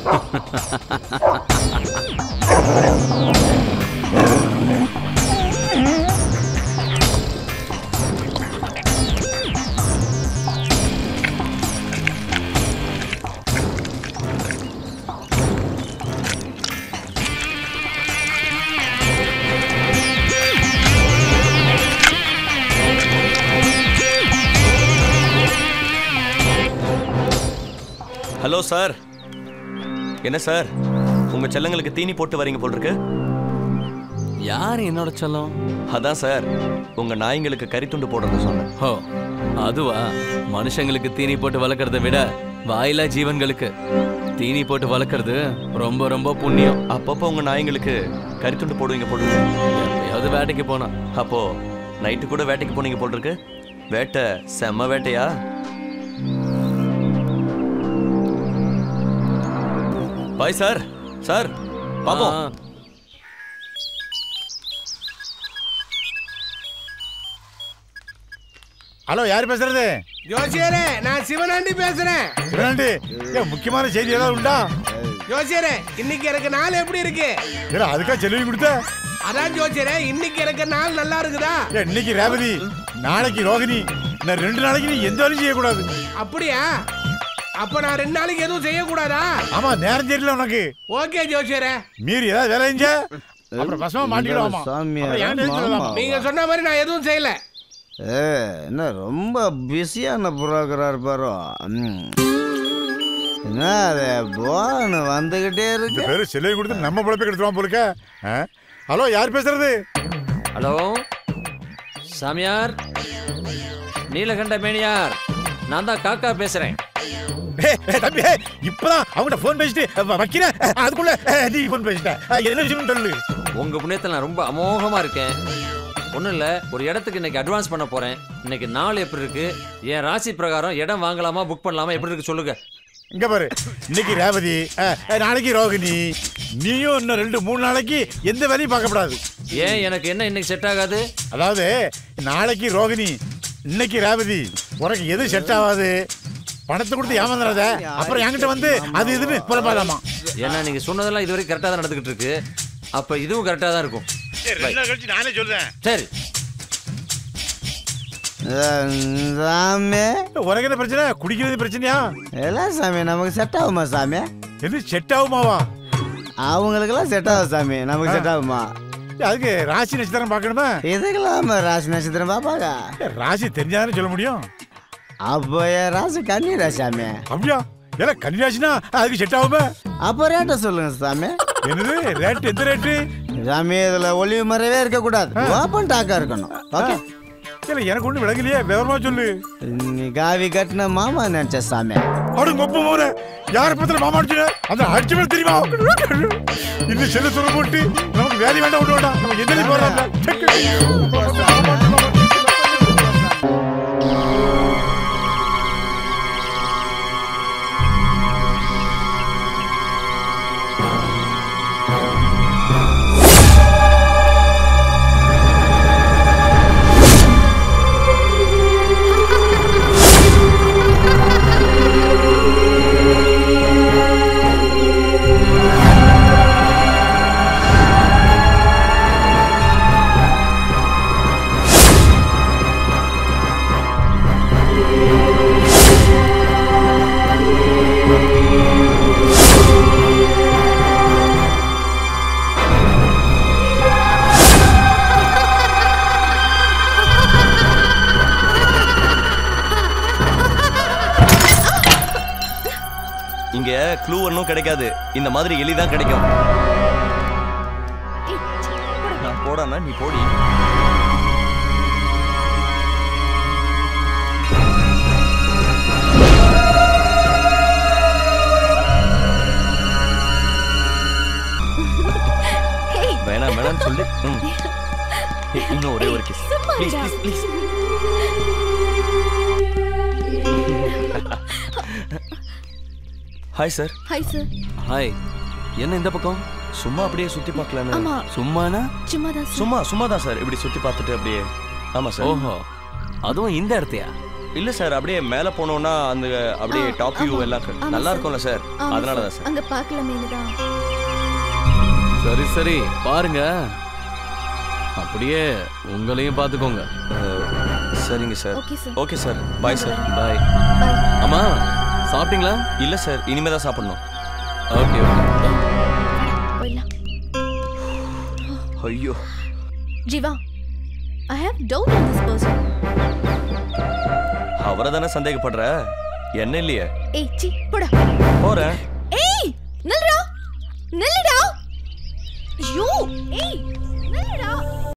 Hello sir என்ன sir உங்க செல்லங்களுக்கு தீனி போட்டு வரீங்க போல் இருக்கு யார் என்னோட செல்லம் அதான் சார் உங்க நாய்ங்களுக்கு கறித்துண்டு போடுறது சொன்னேன் ஹோ அதுவா மனுஷங்களுக்கு தீனி போட்டு வளர்க்கறத விட வாயிலா ஜீவன்களுக்கு தீனி போட்டு வளர்க்கறது ரொம்ப ரொம்ப புண்ணியம் அப்பப்போ உங்க நாய்ங்களுக்கு கறித்துண்டு போடுவீங்க போல் இருக்கு எப்பயாவது வேட்டைக்கு போனா அப்போ நைட்டு கூட வேட்டைக்கு போனீங்க போல் இருக்கு வேட்டை செம்ம வேட்டையா பாய் சார் சார் பாப்போம் ஆ, ஹலோ யார் பேசுறது ஜோசியரே நான் சிவனாண்டி பேசுறேன் சிவனாண்டி ஏன் முக்கியமான செய்தி ஏதாவது உண்டா ஜோசியரே இன்னைக்கு எனக்கு நாள் எப்படி இருக்கு ஏடா அதுக்கா செலவு கொடுத்த அதான் ஜோசியரே இன்னைக்கு எனக்கு நாள் நல்லா இருக்குதா ஏன் இன்னைக்கு ரேவதி நாளைக்கு ரோகிணி இன்னும் ரெண்டு நாளைக்கு நீ எந்த வேலையும் செய்யக்கூடாது அப்படியா அப்ப நான் ரெண்டு நாளைக்கு எதுவும் செய்யக்கூடாதா ஆமா நேரம் தெரியல உனக்கு ஓகே ஜோசியரே மீறி ஏதாவது வேலை செஞ்ச அப்புறம் பசமா மாட்டிக்கிடுவாமா சாமியாரா, அப்புறம் என்கிட்ட எதுவும் மாமா. சொல்லலாமா? நீங்க சொன்ன மாதிரி நான் எதுவும் செய்யல ஏ என்ன ரொம்ப பிஸியான புரோக்கரா இருப்பாரோ ம். என்ன அது போன்னு வந்துகிட்டே இந்த இருக்கு பேரு செலவு கொடுத்து நம்ம பிழப்பை கெடுத்துருவான் போலுக்க ஆ? ஹலோ யார் பேசுறது ஹலோ சாமியார் நீலகண்ட மேனியார் நான் தான் காக்கா பேசுறேன் ஏய், ஏய், தம்பி ஏய், இப்பதான் அவங்ககிட்ட போன் பேசிட்டு வ- வைக்கிறேன் அதுக்குள்ள அஹ், நீ போன் பேசிட்ட அஹ், என்ன விஷயம் சொல்லு உங்க புண்ணியத்தில் நான் ரொம்ப அமோகமா இருக்கேன் ஒன்றும் இல்லை ஒரு இடத்துக்கு இன்னைக்கு அட்வான்ஸ் பண்ண போறேன் இன்னைக்கு நாள் எப்படி இருக்கு என் ராசி பிரகாரம் இடம் வாங்கலாமா புக் பண்ணலாமா எப்படி இருக்கு சொல்லுங்க இங்க பாரு இன்னைக்கு ரேவதி அஹ், அஹ், நாளைக்கு ரோகிணி நீயும் இன்னும் ரெண்டு மூணு நாளைக்கு எந்த வேலையும் பார்க்கப்படாது ஏன் எனக்கு என்ன இன்னைக்கு செட் ஆகாது அதாவது நாளைக்கு ரோகிணி இன்னைக்கு ரேவதி உனக்கு எது செட் ஆகாது பணத்தை கொடுத்து ஏமாந்துடாத அப்புறம் என்கிட்ட வந்து அது இதுன்னு புலப்பாதாமா ஏன்னா நீங்க சொன்னதெல்லாம் இதுவரைக்கும் கரெக்டாக தான் நடந்துகிட்டு இருக்கு அப்ப இதுவும் கரெக்டாக தான் இருக்கும் கழிச்சு நானே சொல்றேன் சரி சாமி உனக்கு என்ன பிரச்சனை குடிக்கிறது பிரச்சனையா எல்லாம் சாமி நமக்கு செட் ஆகுமா சாமி எது செட் ஆகுமாவா அவங்களுக்கெல்லாம் செட் ஆகும் சாமி நமக்கு செட் ஆகுமா அதுக்கு ராசி நட்சத்திரம் பார்க்கணுமா இதுக்கெல்லாம் ராசி நட்சத்திரம் பாப்பாங்க ஏய், ராசி தெரிஞ்சாதானே சொல்ல முடியும் அப்போ என் ராசி கண்ணீரா சாமி அப்படியா ஏன்னா கன்னிராசினா அதுக்கு செட் ஆகுமா அப்போ ரேட்டை சொல்லுங்க சாமி என்னது ரேட் எந்த ரேட்டு சாமி இதுல ஒளிவு மறைவே இருக்கக்கூடாது ஓப்பன் டாக்கா இருக்கணும் ஓகே இல்ல எனக்கு ஒண்ணு விளங்கலையே விவரமா சொல்லு நீ காவி கட்டின மாமா நினைச்ச சாமி அடு கொப்ப போற யார பத்திர மாமா அடிச்சுன அந்த அடிச்சு மேல தெரியுமா இன்னும் செல்ல சொல்ல போட்டு நமக்கு வேலை வேண்டாம் விட வேண்டாம் நம்ம எதிரி போறாங்க இங்க க்ளூ ஒன்றும் கிடைக்காது இந்த மாதிரி எலி தான் கிடைக்கும் நான் போடானா நீ போடி வேணாம் வேணாம்னு சொல்லு ம். ஏய், இன்னும் ஒரே ஒரு kiss please please please hi sir hi sir hi என்ன இந்த பக்கம் சும்மா அப்படியே சுத்தி பார்க்கலான்னு ஆமா சும்மானா சும்மா தான் சார் சும்மா சும்மா தான் சார் இப்படி சுத்தி பார்த்துட்டு அப்படியே ஆமா சார் ஓஹோ அதுவும் இந்த இடத்தையா இல்ல சார் அப்படியே மேல போனோம்னா அந்த அப்படியே ஆ, டாப் வியூ ஆமா. எல்லாம் இருக்கு. ஆமா நல்லா சார். இருக்கும்ல சார் ஆமா அதனால சார். தான் சார் அங்க பார்க்கலாமேனு தான் சரி சரி பாருங்க அப்படியே உங்களையும் பார்த்துக்கோங்க அஹ், சரிங்க sir okay sir okay sir bye sir bye bye அம்மா சாப்பிட்டீங்களா இல்ல சார் இனிமே தான் சாப்பிடணும் ஓகே ஓகே போயிடலாம் ஐயோ Jeeva I have doubt on this person அவரை தானே சந்தேகப்படுற என்ன இல்லையே ஏய் சி போடா போறேன் ஏய் நில்லுடா நில்லுடா ஐயோ ஏய் நில்லுடா